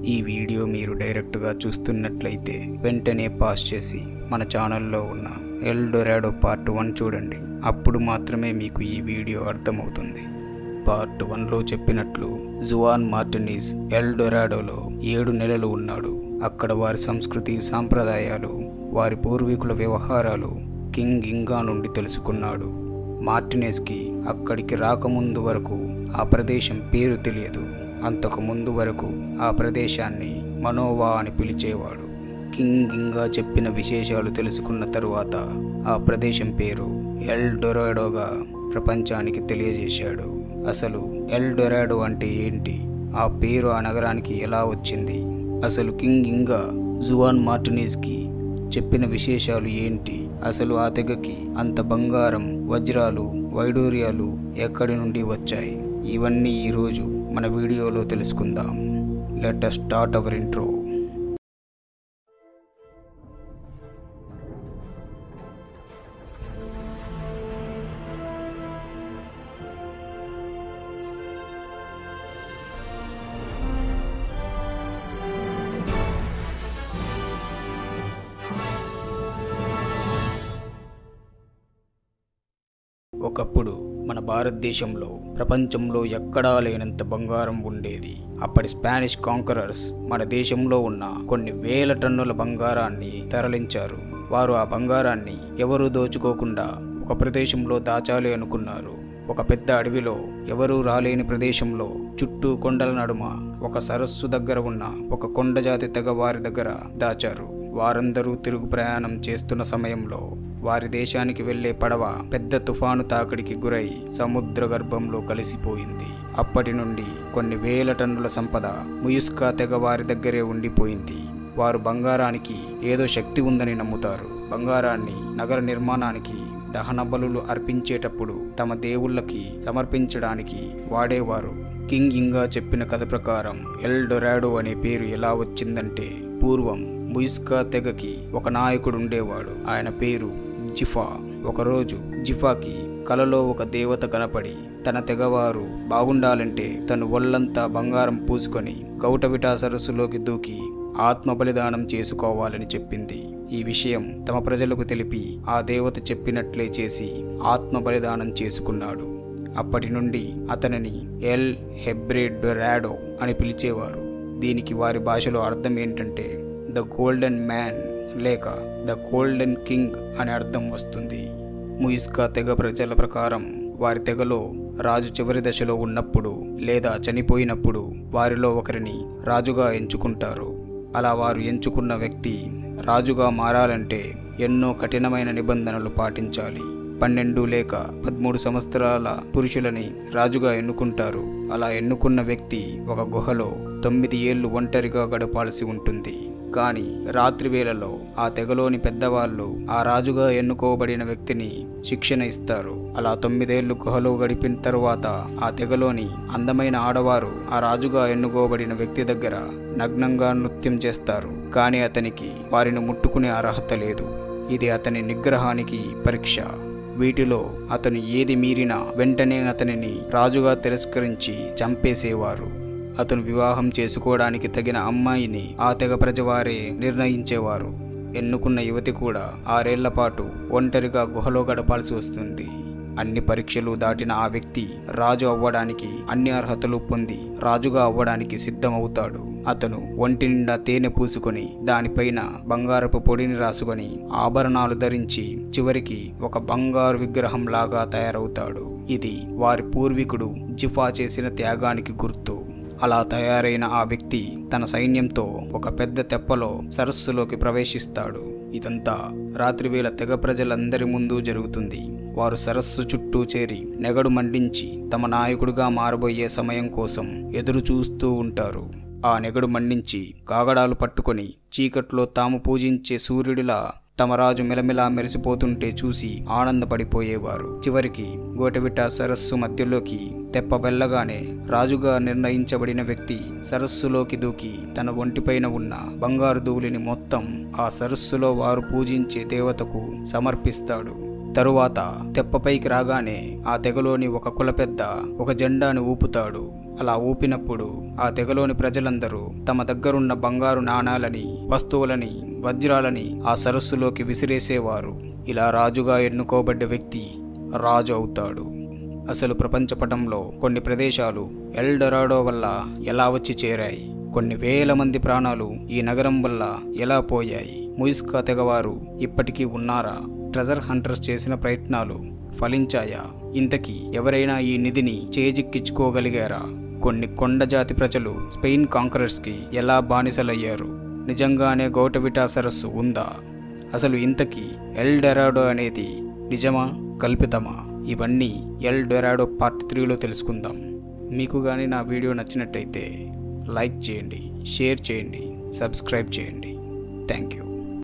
ఈ వీడియో మీరు డైరెక్ట్గా చూస్తున్నట్లయితే వెంటనే పాస్ చేసి మన ఛానల్లో ఉన్న ఎల్ డొరాడో పార్ట్ వన్ చూడండి అప్పుడు మాత్రమే మీకు ఈ వీడియో అర్థమవుతుంది పార్ట్ వన్లో చెప్పినట్లు జువాన్ మార్టినీస్ ఎల్ డొరాడోలో ఏడు నెలలు ఉన్నాడు అక్కడ వారి సంస్కృతి సాంప్రదాయాలు వారి పూర్వీకుల వ్యవహారాలు కింగ్ ఇంగా నుండి తెలుసుకున్నాడు మార్టినేస్కి అక్కడికి రాకముందు వరకు ఆ ప్రదేశం పేరు తెలియదు అంతకు ముందు వరకు ఆ ప్రదేశాన్ని మనోవా అని పిలిచేవాడు కింగ్ ఇంగా చెప్పిన విశేషాలు తెలుసుకున్న తరువాత ఆ ప్రదేశం పేరు ఎల్ డొరాడోగా ప్రపంచానికి తెలియజేశాడు అసలు ఎల్ డొరాడో అంటే ఏంటి ఆ పేరు ఆ నగరానికి ఎలా వచ్చింది అసలు కింగ్ ఇంగా జువాన్ మార్టినీస్కి చెప్పిన విశేషాలు ఏంటి అసలు ఆ తెగకి అంత బంగారం వజ్రాలు వైడూర్యాలు ఎక్కడి నుండి వచ్చాయి ఇవన్నీ ఈరోజు మన వీడియోలో తెలుసుకుందాం లెట్ స్టార్ట్ అవర్ ఇంట్రో ఒకప్పుడు మన భారతదేశంలో ప్రపంచంలో ఎక్కడా లేనంత బంగారం ఉండేది అప్పటి స్పానిష్ కాంకరర్స్ మన దేశంలో ఉన్న కొన్ని వేల టన్నుల బంగారాన్ని తరలించారు వారు ఆ బంగారాన్ని ఎవరూ దోచుకోకుండా ఒక ప్రదేశంలో దాచాలి అనుకున్నారు ఒక పెద్ద అడవిలో ఎవరూ రాలేని ప్రదేశంలో చుట్టూ కొండల నడుమ ఒక సరస్సు దగ్గర ఉన్న ఒక కొండ జాతి తెగ వారి దగ్గర దాచారు వారందరూ తిరుగు ప్రయాణం చేస్తున్న సమయంలో వారి దేశానికి వెళ్లే పడవ పెద్ద తుఫాను తాకిడికి గురై సముద్ర గర్భంలో కలిసిపోయింది అప్పటి నుండి కొన్ని వేల టన్నుల సంపద ముయుస్కా తెగ వారి దగ్గరే ఉండిపోయింది వారు బంగారానికి ఏదో శక్తి ఉందని నమ్ముతారు బంగారాన్ని నగర నిర్మాణానికి దహన బలులు అర్పించేటప్పుడు తమ దేవుళ్ళకి సమర్పించడానికి వాడేవారు కింగ్ ఇంగా చెప్పిన కథ ప్రకారం ఎల్ డొరాడో అనే పేరు ఎలా వచ్చిందంటే పూర్వం ముయిస్కా తెగకి ఒక నాయకుడు ఉండేవాడు ఆయన పేరు జిఫా ఒకరోజు జిఫాకి కలలో ఒక దేవత కనపడి తన తెగవారు బాగుండాలంటే తను ఒళ్ళంతా బంగారం పూసుకొని గౌటవిటా సరస్సులోకి దూకి ఆత్మ బలిదానం చేసుకోవాలని చెప్పింది ఈ విషయం తమ ప్రజలకు తెలిపి ఆ దేవత చెప్పినట్లే చేసి ఆత్మ బలిదానం చేసుకున్నాడు అప్పటి నుండి అతనిని ఎల్ హెబ్రేడ్ డొరాడో అని పిలిచేవారు దీనికి వారి భాషలో అర్థం ఏంటంటే ద గోల్డెన్ మ్యాన్ లేక ద గోల్డెన్ కింగ్ అనే అర్థం వస్తుంది ముయిస్కా తెగ ప్రజల ప్రకారం వారి తెగలో రాజు చివరి దశలో ఉన్నప్పుడు లేదా చనిపోయినప్పుడు వారిలో ఒకరిని రాజుగా ఎంచుకుంటారు అలా వారు ఎంచుకున్న వ్యక్తి రాజుగా మారాలంటే ఎన్నో కఠినమైన నిబంధనలు పాటించాలి పన్నెండు లేక పదమూడు సంవత్సరాల పురుషులని రాజుగా ఎన్నుకుంటారు అలా ఎన్నుకున్న వ్యక్తి ఒక గుహలో తొమ్మిది ఏళ్ళు ఒంటరిగా గడపాల్సి ఉంటుంది కానీ రాత్రి వేళలో ఆ తెగలోని పెద్దవాళ్ళు ఆ రాజుగా ఎన్నుకోబడిన వ్యక్తిని శిక్షణ ఇస్తారు అలా తొమ్మిదేళ్లు గుహలో గడిపిన తరువాత ఆ తెగలోని అందమైన ఆడవారు ఆ రాజుగా ఎన్నుకోబడిన వ్యక్తి దగ్గర నగ్నంగా నృత్యం చేస్తారు కానీ అతనికి వారిని ముట్టుకునే అర్హత లేదు ఇది అతని నిగ్రహానికి పరీక్ష వీటిలో అతను ఏది మీరినా వెంటనే అతనిని రాజుగా తిరస్కరించి చంపేసేవారు అతను వివాహం చేసుకోవడానికి తగిన అమ్మాయిని ఆ తెగ ప్రజవారే నిర్ణయించేవారు ఎన్నుకున్న యువతి కూడా ఆరేళ్ల పాటు ఒంటరిగా గుహలో గడపాల్సి వస్తుంది అన్ని పరీక్షలు దాటిన ఆ వ్యక్తి రాజు అవ్వడానికి అన్ని అర్హతలు పొంది రాజుగా అవ్వడానికి సిద్ధమవుతాడు అతను ఒంటి నిండా తేనె పూసుకొని దానిపైన బంగారపు పొడిని రాసుకొని ఆభరణాలు ధరించి చివరికి ఒక బంగారు విగ్రహం లాగా తయారవుతాడు ఇది వారి పూర్వీకుడు జిఫా చేసిన త్యాగానికి గుర్తు అలా తయారైన ఆ వ్యక్తి తన సైన్యంతో ఒక పెద్ద తెప్పలో సరస్సులోకి ప్రవేశిస్తాడు ఇదంతా రాత్రివేళ తెగ ప్రజలందరి ముందు జరుగుతుంది వారు సరస్సు చుట్టూ చేరి నెగడు మండించి తమ నాయకుడిగా మారబోయే సమయం కోసం ఎదురు చూస్తూ ఉంటారు ఆ నెగడు మండించి కాగడాలు పట్టుకొని చీకట్లో తాము పూజించే సూర్యుడిలా తమ రాజు మిలమిలా మెరిసిపోతుంటే చూసి ఆనందపడిపోయేవారు చివరికి గోటబిట్ట సరస్సు మధ్యలోకి తెప్ప వెళ్ళగానే రాజుగా నిర్ణయించబడిన వ్యక్తి సరస్సులోకి దూకి తన ఒంటిపైన ఉన్న బంగారు ధూళిని మొత్తం ఆ సరస్సులో వారు పూజించే దేవతకు సమర్పిస్తాడు తరువాత తెప్పపైకి రాగానే ఆ తెగలోని ఒక కుల పెద్ద ఒక జెండాను ఊపుతాడు అలా ఊపినప్పుడు ఆ తెగలోని ప్రజలందరూ తమ దగ్గరున్న బంగారు నాణాలని వస్తువులని వజ్రాలని ఆ సరస్సులోకి విసిరేసేవారు ఇలా రాజుగా ఎన్నుకోబడ్డ వ్యక్తి రాజు అవుతాడు అసలు ప్రపంచపటంలో కొన్ని ప్రదేశాలు ఎల్డొరాడో వల్ల ఎలా వచ్చి చేరాయి కొన్ని వేల మంది ప్రాణాలు ఈ నగరం వల్ల ఎలా పోయాయి ముయిస్కా తెగవారు ఇప్పటికీ ఉన్నారా ట్రెజర్ హంటర్స్ చేసిన ప్రయత్నాలు ఫలించాయా ఇంతకీ ఎవరైనా ఈ నిధిని చేజిక్కించుకోగలిగారా కొన్ని కొండ జాతి ప్రజలు స్పెయిన్ కాంకరర్స్కి ఎలా బానిసలయ్యారు నిజంగానే గౌటవిటా సరస్సు ఉందా అసలు ఇంతకీ ఎల్ డెరాడో అనేది నిజమా కల్పితమా ఇవన్నీ ఎల్ డొరాడో పార్ట్ త్రీలో తెలుసుకుందాం మీకు కానీ నా వీడియో నచ్చినట్టయితే లైక్ చేయండి షేర్ చేయండి సబ్స్క్రైబ్ చేయండి థ్యాంక్ యూ